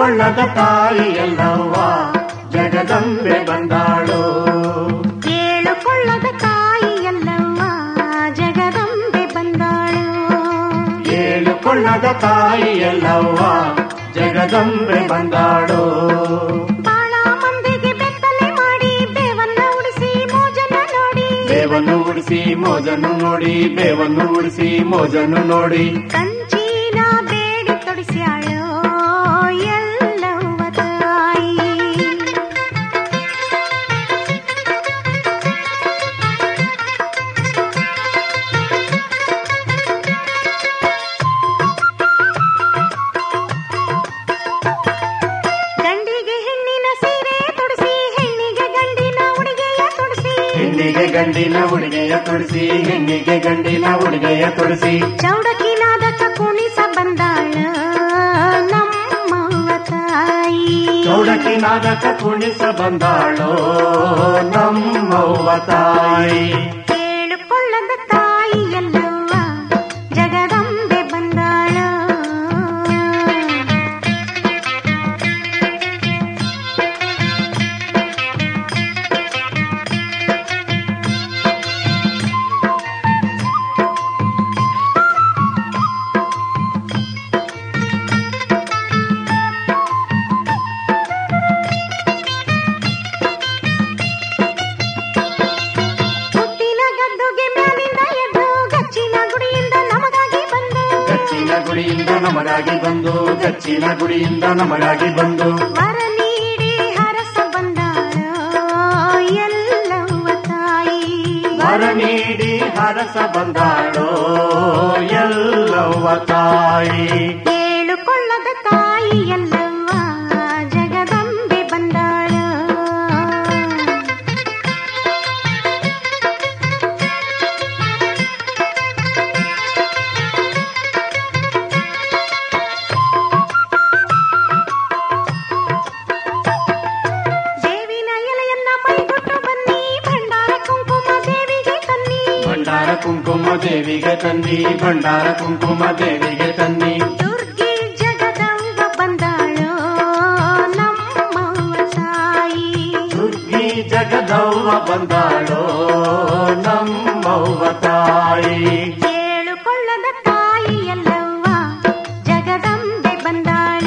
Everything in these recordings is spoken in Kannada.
ಏಳುಕೊಳ್ಳದ ತಾಯಿ ಎಲ್ಲವ್ವ ಜಗದಂಬೆ ಬಂದಾಳು ಏಳುಕೊಳ್ಳದ ತಾಯಿ ಎಲ್ಲವ್ವ ಜಗದಂಬೆ ಬಂದಾಳು ಏಳುಕೊಳ್ಳದ ತಾಯಿ ಎಲ್ಲವ್ವ ಜಗದಂಬೆ ಬಂದಾಳು ಬಾಳ ಮಂದಿಗೆ ಬೆತ್ತಲೆ ಮಾಡಿ ಬೇವನ್ನ ಉಡಿಸಿ ಮೋಜನ್ನ ನೋಡಿ ಬೇವನ್ನು ಉಡಿಸಿ ಮೋಜನ್ನು ನೋಡಿ ಬೇವನ್ನು ಉಡಿಸಿ ಮೋಜನ್ನು ನೋಡಿ ಕಂಚೀನ ಬೇಡಿ ತೊಡಿಸ್ಯಾಳೋ ಎಲ್ಲವ್ವ ತಾಯಿ ಗಂಡಿಗೆ ಹೆಣ್ಣಿನ ಸೀರೆ ತೊಡಿಸಿ ಹೆಣ್ಣಿಗೆ ಗಂಡಿನ ಉಡುಗೆಯ ತೊಡಿಸಿ ಹೆಣ್ಣಿಗೆ ಗಂಡಿನ ಉಡುಗೆಯ ತೊಡಿಸಿ ಹೆಣ್ಣಿಗೆ ಗಂಡಿನ ಉಡುಗೆಯ ತೊಡಿಸಿ ಚೌಡಕಿನಾದಕ ಕುಣಿಸ ಬಂದಾಳ ನಮ್ಮವ್ವ ತಾಯಿ ಚೌಡಕಿ ನಾದಕ ಕುಣಿಸ ಬಂದಾಳೋ ನಮ್ಮವ್ವ ತಾಯಿ ಕೇಳಿಕೊಳ್ಳದ ತಾಯಿ ಎಲ್ಲವ್ವ ಜಗದಂಬೆ ಬಂದಾಳ ಹುಟ್ಟಿನ ಗದ್ದುಗೆ ಮ್ಯಾಲಿಂದ ಎದ್ದು ಗಚ್ಚಿನ ಗುಡಿಯಿಂದ ನಮಗಾಗಿ ಬಂದು ಗಚ್ಚಿನ ಗುಡಿಯಿಂದ ನಮಗಾಗಿ ಬಂದು ಗಚ್ಚಿನ ಗುಡಿಯಿಂದ ನಮಗಾಗಿ ಬಂದು ವರ ನೀಡಿ ಹರಸ ಬಂದಾಳ ಎಲ್ಲವ್ವ ತಾಯಿ ವರ ನೀಡಿ ಹರಸ ಬಂದಾಳೋ ಎಲ್ಲವ್ವ ತಾಯಿ ಏಳುಕೊಳ್ಳದ ತಾಯಿ ಎಲ್ಲವ್ವ ಜಗದಂಬೆ ಬಂದಾಳ ದೇವಿನ ಎಲೆಯನ್ನ ಮೈಗೊಟ್ಟು ಬನ್ನಿ ಭಂಡಾರ ಕುಂಕುಮ ದೇವಿಗೆ ತನ್ನಿ ಭಂಡಾರ ಕುಂಕುಮ ದೇವಿಗೆ ತನ್ನಿ ಭಂಡಾರ ಕುಂಕುಮ ದೇವಿಗೆ ತನ್ನಿ ದುರ್ಗಿ ಜಗದಂಬ ಬಂದಾಳೋ ನಮ್ಮವ್ವ ತಾಯಿ ದುರ್ಗಿ ಜಗದವ್ವ ಬಂದಾಳೋ ನಮ್ಮವ್ವ ತಾಯಿ ಏಳುಕೊಳ್ಳದ ತಾಯಿ ಎಲ್ಲವ್ವ ಜಗದಂಬೆ ಬಂದಾಳ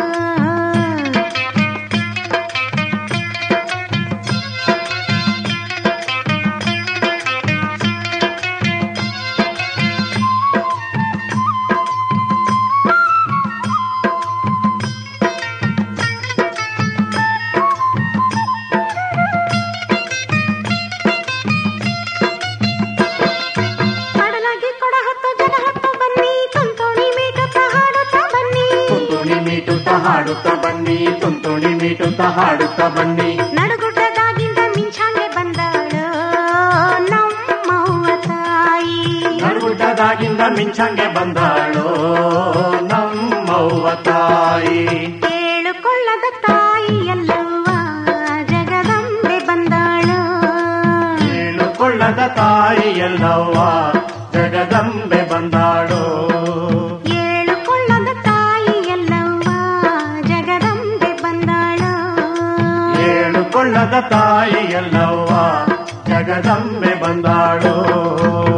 ಕಡಲಾಗಿ ಕೊಡ ಹೊತ್ತು ಜನ ಹೊತ್ತು ಬನ್ನಿ ತುಂತುಣಿ ಮೀಟುತ್ತ ಹಾಡುತ್ತ ಬನ್ನಿ ತುಂತುಣಿ ಮೀಟುತ್ತ ಹಾಡುತ್ತ ಬನ್ನಿ ತುಂತುಣಿ ಮೀಟುತ್ತ ಹಾಡುತ್ತ ಬನ್ನಿ ನಡುಗುಡ್ಡದಾಗಿಂದ ಮಿಂಚಾಂಗೆ ಬಂದಾಳ ನಮ್ಮವ್ವ ತಾಯಿ ನಡುಗುಡ್ಡದಾಗಿಂದ ಮಿಂಚಂಗೆ ಬಂದಾಳೋ ನಮ್ಮವ್ವ ತಾಯಿ ಏಳುಕೊಳ್ಳದ ತಾಯಿ ಎಲ್ಲವ್ವ ಜಗದಂಬೆ ಬಂದಾಳು ಏಳುಕೊಳ್ಳದ ತಾಯಿ ಎಲ್ಲವ್ವ ಜಗದಂಬೆ ಬಂದಾಳೋ ಏಳುಕೊಳ್ಳದ ತಾಯಿ ಎಲ್ಲವ್ವ ಜಗದಂಬೆ ಬಂದಾಳು ಏಳುಕೊಳ್ಳದ ತಾಯಿ ಎಲ್ಲವ್ವ ಜಗದಂಬೆ ಬಂದಾಳೋ